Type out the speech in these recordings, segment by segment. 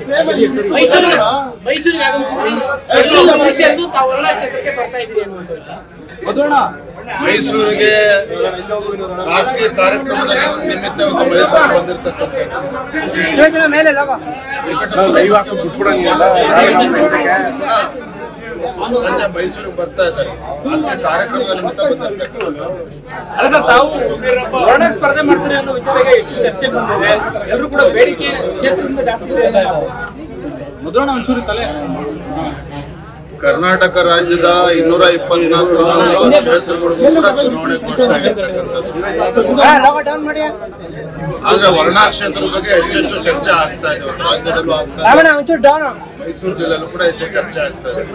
ಮೈಸೂರಿಗೆ ಮೈಸೂರಿಗೆ ಆಗಮಿಸಿದ್ರಿ ಮೈಸೂರಿಗೂ ತಾವು ವರ್ಣ ಕ್ಷೇತ್ರಕ್ಕೆ ಬರ್ತಾ ಇದ್ದೀರಿ ಅನ್ನುವಂಥ ವಿಚಾರ ಮೈಸೂರಿಗೆ ಖಾಸಗಿ ಕಾರ್ಯಕ್ರಮದ ನಿಮಿತ್ತ ಒಂದು ಮೈಸೂರಿಗೆ ಬಂದಿರತಕ್ಕಂಥ ಸಂಜೆ ಮೈಸೂರಿಗೆ ಬರ್ತಾ ಇದ್ದಾರೆ ಖಾಸಗಿ ಕಾರ್ಯಕ್ರಮದ ನಿಮಿತ್ತ ಬಂದಿರತಕ್ಕಂಥ ಅಲ್ಲ ಸರ್ ತಾವು ವರ್ಣ ಸ್ಪರ್ಧೆ ಮಾಡ್ತಾರೆ ಅನ್ನೋ ವಿಚಾರಕ್ಕೆ ಎಷ್ಟು ಚರ್ಚೆ ಬಂದಿದೆ ಎಲ್ಲರೂ ಕೂಡ ಬೇಡಿಕೆ ಕ್ಷೇತ್ರದಿಂದ ಜಾಸ್ತಿ ಇದೆ ಅಂತ ಮುದ್ರಣ ಒಂಚೂರು ತಲೆ ಕರ್ನಾಟಕ ರಾಜ್ಯದ ಇನ್ನೂರ ಇಪ್ಪತ್ನಾಲ್ಕು ವಿಧಾನಸಭಾ ಕ್ಷೇತ್ರಗಳು ಕೂಡ ಚುನಾವಣೆ ಘೋಷಣೆ ಆಗಿರ್ತಕ್ಕಂಥದ್ದು ಆದ್ರೆ ವರ್ಣಾ ಕ್ಷೇತ್ರದ ಬಗ್ಗೆ ಹೆಚ್ಚೆಚ್ಚು ಚರ್ಚೆ ಆಗ್ತಾ ಇದೆ ಇವತ್ತು ರಾಜ್ಯದಲ್ಲೂ ಆಗ್ತಾ ಇದೆ ಮೈಸೂರು ಜಿಲ್ಲೆಯಲ್ಲೂ ಕೂಡ ಹೆಚ್ಚು ಚರ್ಚೆ ಆಗ್ತಾ ಇದೆ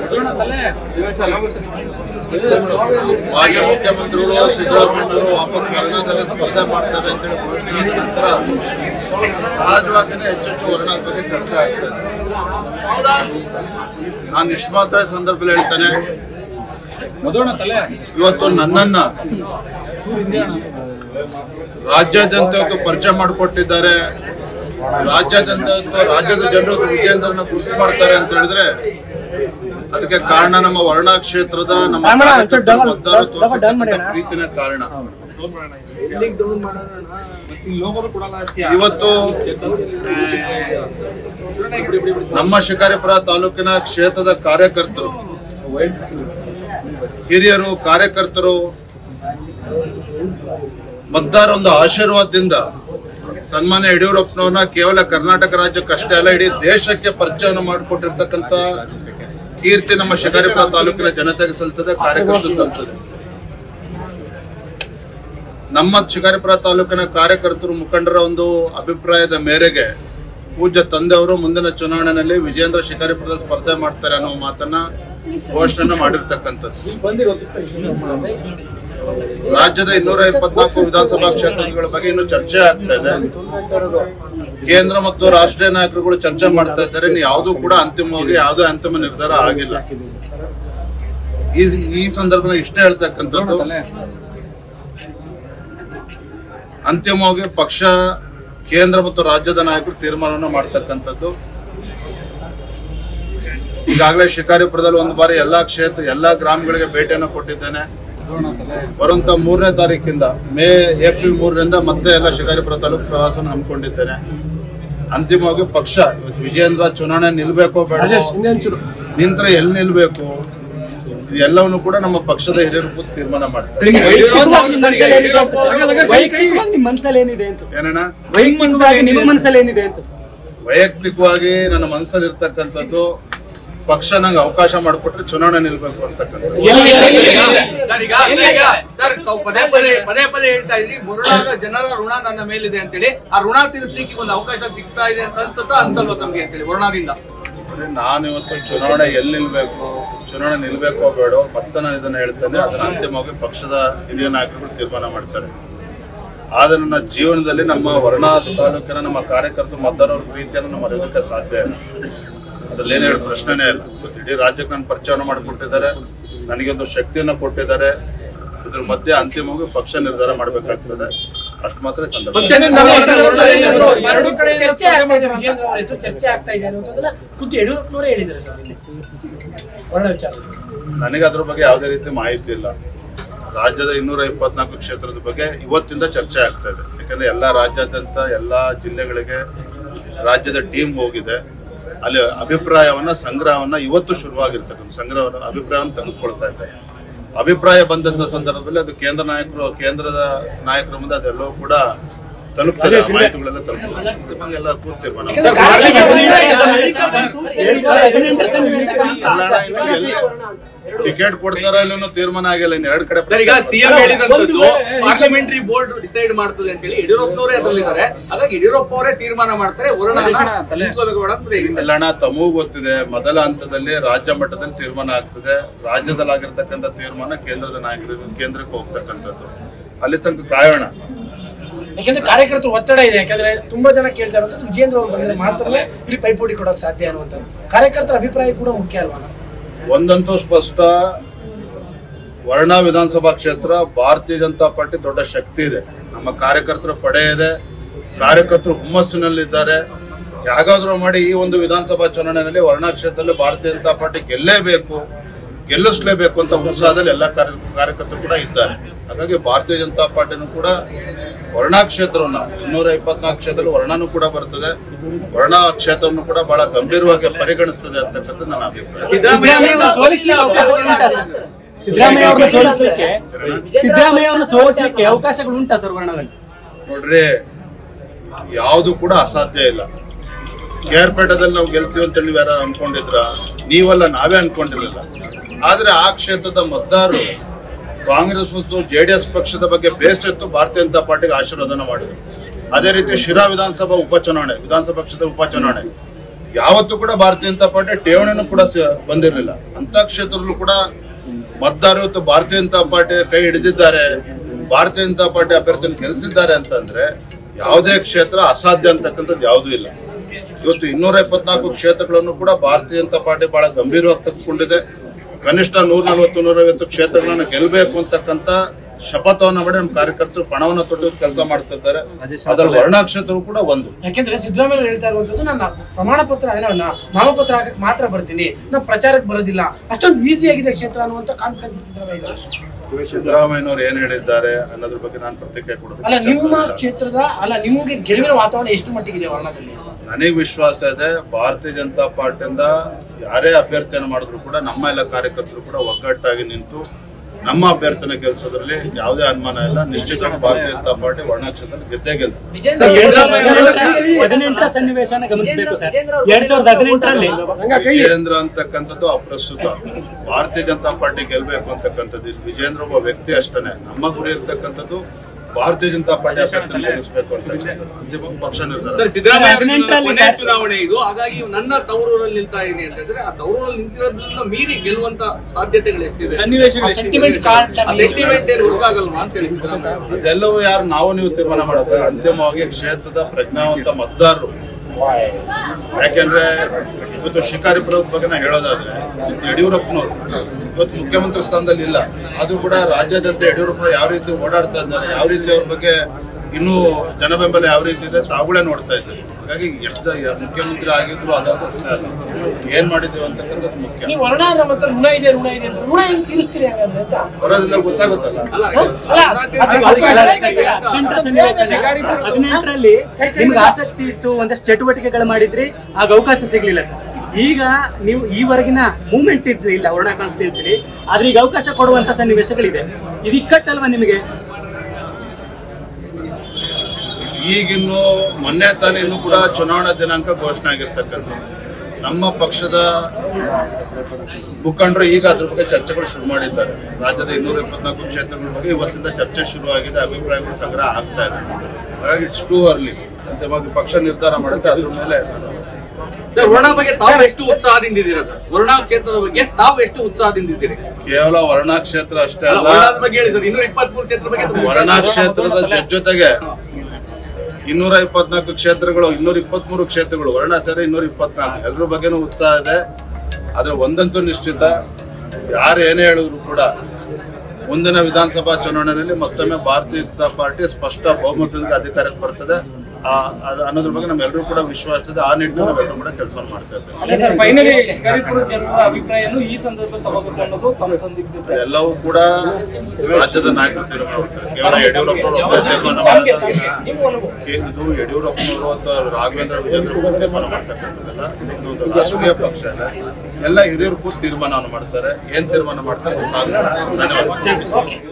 ಮಾಜಿ ಮುಖ್ಯಮಂತ್ರಿಗಳು ಸಿದ್ದರಾಮಯ್ಯವರು ವಾಪಸ್ ಕರ್ನಾಟಕದಲ್ಲಿ ಸ್ಪರ್ಧೆ ಮಾಡ್ತಾರೆ ಅಂತೇಳಿ ಘೋಷಣೆ ಆದ ನಂತರ ಸಹಜವಾಗಿಯೇ ಹೆಚ್ಚೆಚ್ಚು ವರ್ಣದ ಬಗ್ಗೆ ಚರ್ಚೆ ಆಗ್ತಾ ಇದೆ ನಾನು ಇಷ್ಟು ಮಾತ್ರ ಈ ಸಂದರ್ಭದಲ್ಲಿ ಹೇಳ್ತೇನೆ ಮುದ್ರಣ ತಲೆ ಇವತ್ತು ನನ್ನನ್ನ ರಾಜ್ಯಾದ್ಯಂತ ಇವತ್ತು ಪರಿಚಯ ಮಾಡಿಕೊಟ್ಟಿದ್ದಾರೆ ರಾಜ್ಯಾದ್ಯಂತ ಇವತ್ತು ರಾಜ್ಯದ ಜನರು ವಿಜೇಂದ್ರನ ಗುರುತು ಮಾಡ್ತಾರೆ ಅಂತ ಹೇಳಿದ್ರೆ ಅದಕ್ಕೆ ಕಾರಣ ನಮ್ಮ ವರ್ಣಾ ಕ್ಷೇತ್ರದ ನಮ್ಮ ಕಾರ್ಯಕರ್ತರು, ಮತದಾರರು ತೋರಿಸಿರ್ತಕ್ಕಂಥ ಪ್ರೀತಿನ ಕಾರಣ ಲೋಗೋನು ಕೊಡಲ್ಲ ಅಂತ್ಯ. ಇವತ್ತು ನಮ್ಮ ಶಿಕಾರಿಪುರ ತಾಲೂಕಿನ ಕ್ಷೇತ್ರದ ಕಾರ್ಯಕರ್ತರು ಹಿರಿಯರು ಕಾರ್ಯಕರ್ತರು ಮತದಾರ ಒಂದು ಆಶೀರ್ವಾದದಿಂದ ಸನ್ಮಾನ್ಯ ಯಡಿಯೂರಪ್ಪನವ್ರನ್ನ ಕೇವಲ ಕರ್ನಾಟಕ ರಾಜ್ಯಕ್ಕಷ್ಟೇ ಅಲ್ಲ ಇಡೀ ದೇಶಕ್ಕೆ ಪರಿಚಯವನ್ನು ಮಾಡಿಕೊಟ್ಟಿರ್ತಕ್ಕಂಥ ಕೀರ್ತಿ ನಮ್ಮ ಶಿಕಾರಿಪುರ ತಾಲೂಕಿನ ಜನತೆಗೆ ಸಲ್ತದೆ ಕಾರ್ಯಕರ್ತರು ಸಲ್ತದೆ ನಮ್ಮ ಶಿಕಾರಿಪುರ ತಾಲೂಕಿನ ಕಾರ್ಯಕರ್ತರು ಮುಖಂಡರ ಒಂದು ಅಭಿಪ್ರಾಯದ ಮೇರೆಗೆ ಪೂಜ್ಯ ತಂದೆಯವರು ಮುಂದಿನ ಚುನಾವಣೆಯಲ್ಲಿ ವಿಜೇಂದ್ರ ಶಿಕಾರಿಪುರದ ಸ್ಪರ್ಧೆ ಮಾಡ್ತಾರೆ ಅನ್ನೋ ಮಾತನ್ನ ಘೋಷಣೆ ಮಾಡಿರ್ತಕ್ಕಂಥದ್ದು ರಾಜ್ಯದ ಇನ್ನೂರ ಇಪ್ಪತ್ನಾಲ್ಕು ವಿಧಾನಸಭಾ ಕ್ಷೇತ್ರಗಳ ಬಗ್ಗೆ ಇನ್ನು ಚರ್ಚೆ ಆಗ್ತಾ ಇದೆ ಕೇಂದ್ರ ಮತ್ತು ರಾಷ್ಟ್ರೀಯ ನಾಯಕರುಗಳು ಚರ್ಚೆ ಮಾಡ್ತಾ ಇದ್ದಾರೆ ಇನ್ನು ಯಾವುದೂ ಕೂಡ ಅಂತಿಮವಾಗಿ ಯಾವುದೇ ಅಂತಿಮ ನಿರ್ಧಾರ ಆಗಿಲ್ಲ ಈ ಈ ಸಂದರ್ಭದಲ್ಲಿ ಇಷ್ಟೇ ಹೇಳ್ತಕ್ಕಂಥದ್ದು ಅಂತಿಮವಾಗಿ ಪಕ್ಷ ಕೇಂದ್ರ ಮತ್ತು ರಾಜ್ಯದ ನಾಯಕರು ತೀರ್ಮಾನವನ್ನು ಮಾಡ್ತಕ್ಕಂಥದ್ದು ಈಗಾಗಲೇ ಶಿಕಾರಿಪುರದಲ್ಲಿ ಒಂದು ಬಾರಿ ಎಲ್ಲಾ ಕ್ಷೇತ್ರ ಎಲ್ಲಾ ಗ್ರಾಮಗಳಿಗೆ ಭೇಟಿಯನ್ನು ಕೊಟ್ಟಿದ್ದೇನೆ ಬರುವಂತ ಮೂರನೇ ತಾರೀಕಿಂದ ಮೇ ಏಪ್ರಿಲ್ ಮೂರರಿಂದ ಮತ್ತೆ ಎಲ್ಲ ಶಿಕಾರಿಪುರ ತಾಲೂಕು ಪ್ರವಾಸನ ಹಮ್ಮಿಕೊಂಡಿದ್ದೇನೆ ಅಂತಿಮವಾಗಿ ಪಕ್ಷ ಇವತ್ತು ವಿಜೇಂದ್ರ ಚುನಾವಣೆ ನಿಲ್ಬೇಕೋ ಬೇಡ ನಿಂತ್ರೆ ಎಲ್ಲಿ ನಿಲ್ಬೇಕು ಇದೆಲ್ಲವನ್ನು ಕೂಡ ನಮ್ಮ ಪಕ್ಷದ ಹಿರಿಯರು ಕೂತು ತೀರ್ಮಾನ ಮಾಡ್ತಾರೆ ವೈಯಕ್ತಿಕವಾಗಿ ನಿಮ್ಮ ಮನ್ಸಲ್ಲಿ ಏನಿದೆ ಅಂತ ಸರ್? ಏನಣ್ಣ ವೈಯಕ್ತಿಕವಾಗಿ ನಿಮ್ಮ ಮನ್ಸಲ್ಲಿ ಏನಿದೆ ಅಂತ ಸರ್? ವೈಯಕ್ತಿಕವಾಗಿ ನನ್ನ ಮನಸ್ಸಲ್ಲಿ ಇರ್ತಕ್ಕಂಥದ್ದು ಪಕ್ಷ ನಂಗೆ ಅವಕಾಶ ಮಾಡಿಕೊಟ್ರೆ ಚುನಾವಣೆ ನಿಲ್ಬೇಕು ಅಂತಕ್ಕಂಥದ್ದು ಸರ್, ಈಗ ಈಗ ಸರ್ ತಾವು ಪದೇ ಪದೇ ಪದೇ ಪದೇ ಹೇಳ್ತಾ ಇದ್ರಿ ಬುರುಡಾದ ಜನರ ಋಣ ನನ್ನ ಮೇಲಿದೆ ಅಂತೇಳಿ ಆ ಋಣ ತೀರಿಸ್ಲಿಕ್ಕೆ ಒಂದು ಅವಕಾಶ ಸಿಗ್ತಾ ಇದೆ ಅಂತ ಅನ್ಸುತ್ತಾ ಅನ್ಸಲ್ವಾ ತಮ್ಗೆ ಅಂತೇಳಿ ವರುಣಾದಿಂದ ಅಂದ್ರೆ ನಾನು ಇವತ್ತು ಚುನಾವಣೆ ಎಲ್ಲಿ ನಿಲ್ಬೇಕು ಚುನಾವಣೆ ನಿಲ್ಬೇಕೋ ಬೇಡೋ ಮತ್ತೆ ನಾನು ಇದನ್ನ ಹೇಳ್ತೇನೆ ಅದನ್ನ ಅಂತಿಮವಾಗಿ ಪಕ್ಷದ ಹಿರಿಯ ನಾಯಕರುಗಳು ತೀರ್ಮಾನ ಮಾಡ್ತಾರೆ ಆದ್ರೆ ನನ್ನ ಜೀವನದಲ್ಲಿ ನಮ್ಮ ವರ್ಣಾ ತಾಲೂಕಿನ ನಮ್ಮ ಕಾರ್ಯಕರ್ತರು ಮತದಾರರ ಪ್ರೀತಿಯನ್ನು ನಾವು ಮರೆಯೋದಕ್ಕೆ ಸಾಧ್ಯ ಇಲ್ಲ ಅದ್ರಲ್ಲಿ ಏನು ಹೇಳಿ ಪ್ರಶ್ನೆನೇ ಇಲ್ಲ ಇವತ್ತು ಇಡೀ ರಾಜ್ಯಕ್ಕೆ ನಾನು ಪರಿಚಯವನ್ನು ಮಾಡಿಕೊಟ್ಟಿದ್ದಾರೆ ನನಗೊಂದು ಶಕ್ತಿಯನ್ನು ಕೊಟ್ಟಿದ್ದಾರೆ ಇದ್ರ ಮಧ್ಯೆ ಅಂತಿಮವಾಗಿ ಪಕ್ಷ ನಿರ್ಧಾರ ಮಾಡಬೇಕಾಗ್ತದೆ ಅಷ್ಟು ಮಾತ್ರ ಈ ಸಂದರ್ಭ ಎರಡು ಕಡೆ ಚರ್ಚೆ ಆಗ್ತಾ ಇದೆ ವಿಜೇಂದ್ರ ಅವರ ಹೆಸರು ಚರ್ಚೆ ಆಗ್ತಾ ಇದೆ ಅನ್ನುವಂಥದ್ದನ್ನ ಖುದ್ದು ಯಡಿಯೂರಪ್ಪನವರೇ ಹೇಳಿದ್ದಾರೆ ಸರ್ ಇಲ್ಲಿ ವರ್ಣ ವಿಚಾರದಲ್ಲಿ ನನಗೆ ಅದ್ರ ಬಗ್ಗೆ ಯಾವುದೇ ರೀತಿ ಮಾಹಿತಿ ಇಲ್ಲ ರಾಜ್ಯದ ಇನ್ನೂರ ಇಪ್ಪತ್ನಾಲ್ಕು ಕ್ಷೇತ್ರದ ಬಗ್ಗೆ ಇವತ್ತಿಂದ ಚರ್ಚೆ ಆಗ್ತಾ ಇದೆ ಯಾಕಂದ್ರೆ ಎಲ್ಲಾ ರಾಜ್ಯಾದ್ಯಂತ ಎಲ್ಲಾ ಜಿಲ್ಲೆಗಳಿಗೆ ರಾಜ್ಯದ ಟೀಮ್ ಹೋಗಿದೆ ಅಲ್ಲಿ ಅಭಿಪ್ರಾಯವನ್ನ ಸಂಗ್ರಹವನ್ನ ಇವತ್ತು ಶುರುವಾಗಿರ್ತಕ್ಕಂಥ ಸಂಗ್ರಹವನ್ನು ಅಭಿಪ್ರಾಯವನ್ನು ತೆಗೆದುಕೊಳ್ತಾ ಇದ್ದಾರೆ ಅಭಿಪ್ರಾಯ ಬಂದಂತ ಸಂದರ್ಭದಲ್ಲಿ ಅದು ಕೇಂದ್ರ ನಾಯಕರು ಕೇಂದ್ರದ ನಾಯಕರ ಮುಂದೆ ಅದೆಲ್ಲವೂ ಕೂಡ ತಲುಪ್ತದೆ ಆ ಮಾಹಿತಿಗಳೆಲ್ಲ ತಲುಪ್ತದೆ ಇದ್ರ ಬಗ್ಗೆ ಎಲ್ಲ ಕೂತು ತೀರ್ಮಾನ ಮಾಡ್ತಾರೆ. ಟಿಕೆಟ್ ಕೊಡ್ತಾರ ಇಲ್ಲ ತೀರ್ಮಾನ ಆಗಿಲ್ಲ ಇನ್ನು ಎರಡು ಕಡೆ ಸರ್ ಈಗ ಸಿಎಂ ಹೇಳಿದಂತದ್ದು ಪಾರ್ಲಿಮೆಂಟರಿ ಬೋರ್ಡ್ ಡಿಸೈಡ್ ಮಾಡ್ತದೆ ಅಂತೇಳಿ ಯಡಿಯೂರಪ್ಪನವರೇ ಅದರಲ್ಲಿದ್ದಾರೆ ಹಾಗಾಗಿ ಯಡಿಯೂರಪ್ಪ ಅವರೇ ತೀರ್ಮಾನ ಮಾಡ್ತಾರೆ ವರುಣ ನಿಂತ್ಕೋಬೇಕು ಬೇಡ ಅಂತ ಹೇಳಿ. ಎಲ್ಲಣ್ಣ ತಮಗೂ ಗೊತ್ತಿದೆ ಮೊದಲ ಹಂತದಲ್ಲಿ ರಾಜ್ಯ ಮಟ್ಟದಲ್ಲಿ ತೀರ್ಮಾನ ಆಗ್ತದೆ ರಾಜ್ಯದಲ್ಲಿ ಆಗಿರ್ತಕ್ಕಂಥ ತೀರ್ಮಾನ ಕೇಂದ್ರದ ನಾಯಕರಿಗೆ ಕೇಂದ್ರಕ್ಕೆ ಹೋಗ್ತಕ್ಕಂಥದ್ದು ಅಲ್ಲಿ ತನಕ ಕಾಯೋಣ ಯಾಕಂದ್ರೆ ಕಾರ್ಯಕರ್ತರು ಒತ್ತಡ ಇದೆ ಯಾಕಂದ್ರೆ ತುಂಬಾ ಜನ ಕೇಳ್ತಾ ಇರೋದು ವಿಜೇಂದ್ರ ಅವರು ಬಂದ್ರೆ ಮಾತ್ರನೇ ಇಲ್ಲಿ ಪೈಪೋಟಿ ಕೊಡೋಕೆ ಸಾಧ್ಯ ಅನ್ನುವಂಥದ್ದು ಕಾರ್ಯಕರ್ತರ ಅಭಿಪ್ರಾಯ ಕೂಡ ಮುಖ್ಯ ಅಲ್ವಾ ಅಂತ ಒಂದಂತೂ ಸ್ಪಷ್ಟ ವರ್ಣ ವಿಧಾನಸಭಾ ಕ್ಷೇತ್ರ ಭಾರತೀಯ ಜನತಾ ಪಾರ್ಟಿ ದೊಡ್ಡ ಶಕ್ತಿ ಇದೆ ನಮ್ಮ ಕಾರ್ಯಕರ್ತರ ಪಡೆ ಇದೆ ಕಾರ್ಯಕರ್ತರು ಹುಮ್ಮಸ್ಸಿನಲ್ಲಿದ್ದಾರೆ ಯಾಗಾದ್ರೂ ಮಾಡಿ ಈ ಒಂದು ವಿಧಾನಸಭಾ ಚುನಾವಣೆಯಲ್ಲಿ ವರ್ಣಾ ಕ್ಷೇತ್ರದಲ್ಲಿ ಭಾರತೀಯ ಜನತಾ ಪಾರ್ಟಿ ಗೆಲ್ಲೇಬೇಕು ಗೆಲ್ಲಿಸ್ಲೇಬೇಕು ಅಂತ ಉತ್ಸಾಹದಲ್ಲಿ ಎಲ್ಲ ಕಾರ್ಯ ಕಾರ್ಯಕರ್ತರು ಕೂಡ ಇದ್ದಾರೆ ಹಾಗಾಗಿ ಭಾರತೀಯ ಜನತಾ ಪಾರ್ಟಿನೂ ಕೂಡ ವರ್ಣಾ ಕ್ಷೇತ್ರವನ್ನ ಇನ್ನೂರ ಇಪ್ಪತ್ನಾಲ್ಕು ಕ್ಷೇತ್ರದಲ್ಲಿ ವರ್ಣನೂ ಕೂಡ ಬರ್ತದೆ ವರ್ಣಾ ಕ್ಷೇತ್ರವನ್ನು ಕೂಡ ಬಹಳ ಗಂಭೀರವಾಗಿ ಪರಿಗಣಿಸ್ತದೆ ಅಂತಕ್ಕಂಥದ್ದು ನನ್ನ ಅಭಿಪ್ರಾಯ ಸಿದ್ದರಾಮಯ್ಯ ಅವ್ರನ್ನ ಸೋಲಿಸ್ಲಿಕ್ಕೆ ಅವಕಾಶಗಳು ಉಂಟಾ ಸರ್ ಸಿದ್ದರಾಮಯ್ಯ ಅವ್ರನ್ನ ಸೋಲಿಸ್ಲಿಕ್ಕೆ ಸಿದ್ದರಾಮಯ್ಯ ಅವ್ರನ್ನ ಸೋಲಿಸ್ಲಿಕ್ಕೆ ಅವಕಾಶಗಳು ಉಂಟಾ ಸರ್ ವರ್ಣದಲ್ಲಿ ನೋಡ್ರಿ ಯಾವುದು ಕೂಡ ಅಸಾಧ್ಯ ಇಲ್ಲ ಕೆ ಆರ್ ಪೇಟದಲ್ಲಿ ನಾವು ಗೆಲ್ತೀವಿ ಅಂತ ನೀವು ಯಾರು ಅನ್ಕೊಂಡಿದ್ರ ನೀವಲ್ಲ ನಾವೇ ಅನ್ಕೊಂಡಿರಲಿಲ್ಲ ಆದ್ರೆ ಆ ಕ್ಷೇತ್ರದ ಮತದಾರರು ಕಾಂಗ್ರೆಸ್ ಮತ್ತು ಜೆಡಿಎಸ್ ಪಕ್ಷದ ಬಗ್ಗೆ ಬೇಸತ್ತು ಭಾರತೀಯ ಜನತಾ ಪಾರ್ಟಿಗೆ ಆಶೀರ್ವಾದನ ಮಾಡಿದ್ರು ಅದೇ ರೀತಿ ಶಿರಾ ವಿಧಾನಸಭಾ ಉಪಚುನಾವಣೆ ವಿಧಾನಸಭಾ ಪಕ್ಷದ ಉಪಚುನಾವಣೆ ಯಾವತ್ತೂ ಕೂಡ ಭಾರತೀಯ ಜನತಾ ಪಾರ್ಟಿ ಠೇವಣಿನೂ ಕೂಡ ಸ- ಬಂದಿರಲಿಲ್ಲ ಅಂತ ಕ್ಷೇತ್ರದಲ್ಲೂ ಕೂಡ ಮತದಾರರು ಇವತ್ತು ಭಾರತೀಯ ಜನತಾ ಪಾರ್ಟಿ ಕೈ ಹಿಡಿದಿದ್ದಾರೆ ಭಾರತೀಯ ಜನತಾ ಪಾರ್ಟಿ ಅಭ್ಯರ್ಥಿಯನ್ನು ಗೆಲ್ಲಿಸಿದ್ದಾರೆ ಅಂತಂದ್ರೆ ಯಾವುದೇ ಕ್ಷೇತ್ರ ಅಸಾಧ್ಯ ಅಂತಕ್ಕಂಥದ್ದು ಯಾವುದೂ ಇಲ್ಲ ಇವತ್ತು ಇನ್ನೂರ ಇಪ್ಪತ್ನಾಲ್ಕು ಕ್ಷೇತ್ರಗಳನ್ನು ಕೂಡ ಭಾರತೀಯ ಜನತಾ ಪಾರ್ಟಿ ಬಹಳ ಗಂಭೀರವಾಗಿ ತೆಗೆದುಕೊಂಡಿದೆ ಕನಿಷ್ಠ ನೂರ ನಲವತ್ತು ನೂರೈವತ್ತು ಕ್ಷೇತ್ರಗಳನ್ನು ಗೆಲ್ಲಬೇಕು ಅಂತಕ್ಕಂಥ ಶಪಥವನ್ನ ಮಾಡಿ ನಮ್ಮ ಕಾರ್ಯಕರ್ತರು ಪಣವನ್ನು ತೊಟ್ಟು ಕೆಲಸ ಮಾಡ್ತಿದ್ದಾರೆ ಅದರಲ್ಲಿ ವರ್ಣಾ ಕ್ಷೇತ್ರವು ಕೂಡ ಒಂದು ಯಾಕೆಂದ್ರೆ ಸಿದ್ದರಾಮಯ್ಯ ಹೇಳ್ತಾ ಇರುವಂತದ್ದು ನನ್ನ ಪ್ರಮಾಣ ಪತ್ರ ಏನೋ ನಾ- ನಾಮಪತ್ರ ಹಾಕಕ್ ಮಾತ್ರ ಬರ್ತೀನಿ ನಾ ಪ್ರಚಾರಕ್ಕೆ ಬರೋದಿಲ್ಲ ಅಷ್ಟೊಂದು ಈಸಿ ಆಗಿದೆ ಕ್ಷೇತ್ರ ಅನ್ನುವಂತ ಕಾನ್ಫಿಡೆನ್ಸ್ ಸಿದ್ದರಾಮಯ್ಯ ಇದೆ. ಸಿದ್ದರಾಮಯ್ಯನವರು ಏನ್ ಹೇಳಿದ್ದಾರೆ ಅನ್ನೋದ್ರ ಬಗ್ಗೆ ನಾನು ಪ್ರತಿಕ್ರಿಯೆ ಅಲ್ಲ ನಿಮ್ಮ ಕೊಡೋದು ಕ್ಷೇತ್ರದ ಅಲ್ಲ ನಿಮ್ಗೆ ಗೆಲುವಿನ ವಾತಾವರಣ ಎಷ್ಟು ಮಟ್ಟಿಗಿದೆ ವರ್ಣದಲ್ಲಿ ಅಂತ ನನಗೆ ವಿಶ್ವಾಸ ಇದೆ ಭಾರತೀಯ ಜನತಾ ಪಾರ್ಟಿಯಿಂದ ಯಾರೇ ಅಭ್ಯರ್ಥಿಯನ್ನು ಮಾಡಿದ್ರು ಕೂಡ ನಮ್ಮ ಎಲ್ಲ ಕಾರ್ಯಕರ್ತರು ಕೂಡ ಒಗ್ಗಟ್ಟಾಗಿ ನಿಂತು ನಮ್ಮ ಅಭ್ಯರ್ಥಿನ ಗೆಲ್ಸೋದ್ರಲ್ಲಿ ಯಾವುದೇ ಅನುಮಾನ ಇಲ್ಲ ನಿಶ್ಚಿತವಾಗಿ ಭಾರತೀಯ ಜನತಾ ಪಾರ್ಟಿ ವರ್ಣಾ ಕ್ಷೇತ್ರದಲ್ಲಿ ಗೆದ್ದೇ ಗೆಲ್ತದೆ ಸರ್ ಎರಡ್ ಸಾವಿರದ ಹದಿನೆಂಟರ- ಹದಿನೆಂಟರ ಸನ್ನಿವೇಶನ ಗಮನಿಸಬೇಕು ಸರ್ ಎರಡ್ ಸಾವಿರದ ಹದಿನೆಂಟರಲ್ಲಿ ವಿಜೇಂದ್ರ ಅಂತಕ್ಕಂಥದ್ದು ಅಪ್ರಸ್ತುತ ಭಾರತೀಯ ಜನತಾ ಪಾರ್ಟಿ ಗೆಲ್ಬೇಕು ಅಂತಕ್ಕಂಥದ್ದು ಇಲ್ಲಿ ವಿಜೇಂದ್ರ ಒಬ್ಬ ವ್ಯಕ್ತಿ ಅಷ್ಟನೇ ನಮ್ಮ ಗುರಿ ಇರ್ತಕ್ಕಂಥದ್ದು ಭಾರತೀಯ ಜನತಾ ಪಾರ್ಟಿ ಅಭ್ಯರ್ಥಿನ ಗೆಲ್ಲಿಸಬೇಕು ಅಂತ ಅಂತಿಮ ಪಕ್ಷ ನಿರ್ಧಾರ ಸರ್ ಸಿದ್ದರಾಮಯ್ಯ ಹದಿನೆಂಟರಲ್ಲಿ ಕೊನೆ ಸರ್- ಚುನಾವಣೆ ಇದು ಹಾಗಾಗಿ ನನ್ನ ತವರೂರಲ್ಲಿ ನಿಲ್ತಾ ಇದೀನಿ ಅಂತಂದ್ರೆ ಆ ತವರೂರಲ್ಲಿ ನಿಂತಿರೋದ್ರಿಂದ ಮೀರಿ ಗೆಲ್ಲುವಂತ ಸಾಧ್ಯತೆಗಳು ಎಷ್ಟಿದೆ ಸನ್ನಿವೇಶಗಳು ಸೆಂಟಿಮೆಂಟ್ ಕಾರ್ಡ್ ಸೆಂಟಿಮೆಂಟ್ ಏನು ಹುಡುಗಾಗಲ್ವಾ ಅಂತ ಹೇಳಿ ಸಿದ್ದರಾಮಯ್ಯ ಅದೆಲ್ಲವೂ ಯಾರು ನಾವು ನೀವು ತೀರ್ಮಾನ ಮಾಡೋದು ಅಂತಿಮವಾಗಿ ಕ್ಷೇತ್ರದ ಪ್ರಜ್ಞಾವಂತ ಮತದಾರರು ಯಾಕೆಂದ್ರೆ ಇವತ್ತು ಶಿಕಾರಿಪುರದ ಬಗ್ಗೆ ನಾ ಹೇಳೋದಾದ್ರೆ ಯಡಿಯೂರಪ್ಪನವರು ಇವತ್ತು ಮುಖ್ಯಮಂತ್ರಿ ಸ್ಥಾನದಲ್ಲಿ ಇಲ್ಲ ಅದು ಕೂಡ ರಾಜ್ಯಾದ್ಯಂತ ಯಡಿಯೂರಪ್ಪ ಯಾವ ರೀತಿ ಓಡಾಡ್ತಾ ಇದ್ದಾರೆ ಯಾವ ರೀತಿ ಅವ್ರ ಬಗ್ಗೆ ಇನ್ನೂ ಜನಬೆಂಬಲ ಯಾವ ರೀತಿ ಇದೆ ತಾವುಗಳೇ ನೋಡ್ತಾ ಇದ್ದಾರೆ ಹಾಗಾಗಿ ಎಷ್ಟು ಜ- ಮುಖ್ಯಮಂತ್ರಿ ಆಗಿದ್ರು ಅದರ ಪ್ರಶ್ನೆ ಅಲ್ಲ ಏನ್ ಮಾಡಿದ್ದೀವಿ ಅಂತಕ್ಕಂಥದ್ದು ಮುಖ್ಯ ನೀವು ವರ್ಣ ನಮ್ಮ ಹತ್ರ ಋಣ ಇದೆ ಋಣ ಇದೆ ಅಂತ ಋಣ ಹೆಂಗ್ ತೀರಿಸ್ತೀರಿ ಹಂಗಂದ್ರೆ ಅಂತ ಬರೋದ್ರಿಂದ ಗೊತ್ತಾಗುತ್ತಲ್ಲ ಅಲ್ಲ ಅಲ್ಲ, ಅದು- ಅದು- ಹದಿನೆಂಟರ ಸನ್ನಿವೇಶನ ಹದಿನೆಂಟರಲ್ಲಿ ನಿಮ್ಗೆ ಆಸಕ್ತಿ ಇತ್ತು ಒಂದಷ್ಟು ಚಟುವಟಿಕೆಗಳು ಮಾಡಿದ್ರಿ ಆಗ ಅವಕಾಶ ಸಿಗ್ಲಿಲ್ಲ ಸರ್ ಈಗ ನೀವು ಈವರೆಗಿನ ಮೂವ್ಮೆಂಟ್ ಇಲ್ಲ ವರ್ಣ ಕಾನ್ಸ್ಟಿಟ್ಯೂನ್ಸಿಲಿ ಆದ್ರೆ ಈಗ ಅವಕಾಶ ಕೊಡುವಂತ ಸನ್ನಿವೇಶಗಳಿದೆ ಇದು ಇಕ್ಕಟ್ಟಲ್ವಾ ನಿಮಗೆ ಈಗಿನ್ನು ಮೊನ್ನೆ ತಾನೇ ಇನ್ನೂ ಕೂಡ ಚುನಾವಣಾ ದಿನಾಂಕ ಘೋಷಣೆ ಆಗಿರ್ತಕ್ಕಂಥ ನಮ್ಮ ಪಕ್ಷದ ಮುಖಂಡರು ಈಗ ಅದ್ರ ಬಗ್ಗೆ ಚರ್ಚೆಗಳು ಶುರು ಮಾಡಿದ್ದಾರೆ ರಾಜ್ಯದ ಇನ್ನೂರ ಇಪ್ಪತ್ನಾಲ್ಕು ಕ್ಷೇತ್ರಗಳ ಬಗ್ಗೆ ಇವತ್ತಿಂದ ಚರ್ಚೆ ಶುರುವಾಗಿದೆ ಅಭಿಪ್ರಾಯಗಳು ಸಂಗ್ರಹ ಆಗ್ತಾ ಇದೆ ಹಾಗಾಗಿ ಇಟ್ಸ್ ಟೂ ಅರ್ಲಿ ಅಂತಿಮವಾಗಿ ಪಕ್ಷ ನಿರ್ಧಾರ ಮಾಡುತ್ತೆ ಅದ್ರ ಮೇಲೆ ಸರ್ ವರ್ಣ ಬಗ್ಗೆ ತಾವು ಎಷ್ಟು ಉತ್ಸಾಹದಿಂದ ಇದ್ದೀರಾ ಸರ್ ವರ್ಣ ಕ್ಷೇತ್ರದ ಬಗ್ಗೆ ತಾವು ಎಷ್ಟು ಉತ್ಸಾಹದಿಂದ ಇದ್ದೀರಿ ಕೇವಲ ವರ್ಣಾ ಕ್ಷೇತ್ರ ಅಷ್ಟೇ ಅಲ್ಲ ಅಲ್ಲ ವರ್ಣದ ಬಗ್ಗೆ ಹೇಳಿ ಸರ್ ಇನ್ನೂರ ಇಪ್ಪತ್ಮೂರು ಕ್ಷೇತ್ರ ಬಗ್ಗೆ ತುಂಬ ವರ್ಣಾ ಕ್ಷೇತ್ರದ ಜೊತೆ- ಜೊತೆಗೆ ಇನ್ನೂರ ಇಪ್ಪತ್ನಾಲ್ಕು ಕ್ಷೇತ್ರಗಳು ಇನ್ನೂರ ಇಪ್ಪತ್ಮೂರು ಕ್ಷೇತ್ರಗಳು ವರ್ಣ ಸೇರಿ ಇನ್ನೂರ ಇಪ್ಪತ್ನಾಲ್ಕು ಎಲ್ಲರ ಬಗ್ಗೆನೂ ಉತ್ಸಾಹ ಇದೆ ಆದ್ರೆ ಒಂದಂತೂ ನಿಶ್ಚಿತ ಯಾರು ಏನೇ ಹೇಳಿದ್ರು ಕೂಡ ಮುಂದಿನ ವಿಧಾನಸಭಾ ಚುನಾವಣೆಯಲ್ಲಿ ಮತ್ತೊಮ್ಮೆ ಭಾರತೀಯ ಜನತಾ ಪಾರ್ಟಿ ಸ್ಪಷ್ಟ ಬಹುಮತದಿಂದ ಅಧಿಕಾರಕ್ಕೆ ಬರ್ತದೆ ಆ ಅದು ಅನ್ನೋದ್ರ ಬಗ್ಗೆ ನಮ್ಮೆಲ್ಲರೂ ಕೂಡ ವಿಶ್ವಾಸ ಇದೆ ಆ ನಿಟ್ಟಿನಲ್ಲಿ ನಾವೆಲ್ಲರೂ ಕೂಡ ಕೆಲಸ ಮಾಡ್ತಾ ಇದ್ದೇವೆ ಫೈನಲಿ ಶಿಕಾರಿಪುರ ಜನರ ಅಭಿಪ್ರಾಯನು ಈ ಸಂದರ್ಭದಲ್ಲಿ ತಗೋಬೇಕು ಅನ್ನೋದು ತಮ್ಮ ಸಂದಿಗ್ಧತೆ ಎಲ್ಲವೂ ಕೂಡ ರಾಜ್ಯದ ನಾಯಕರು ತೀರ್ಮಾನ ಮಾಡ್ತಾರೆ ಕೇವಲ ಯಡಿಯೂರಪ್ಪನವರು ಒಬ್ಬರೇ ತೀರ್ಮಾನ ಮಾಡೋದಲ್ಲ. ಕೆ- ಇದು ಯಡಿಯೂರಪ್ಪನವರು ಅಥವಾ ರಾಘವೇಂದ್ರ ವಿಜೇಂದ್ರ ತೀರ್ಮಾನ ಮಾಡ್ತಕ್ಕಂಥದ್ದಲ್ಲ ಇದೊಂದು ರಾಷ್ಟ್ರೀಯ ಪಕ್ಷ ಇದೆ ಎಲ್ಲ ಹಿರಿಯರು ಕೂತು ತೀರ್ಮಾನವನ್ನು ಮಾಡ್ತಾರೆ ಏನ್ ತೀರ್ಮಾನ ಮಾಡ್ತಾರೆ ಗೊತ್ತಾಗಲ್ಲ ಧನ್ಯವಾದ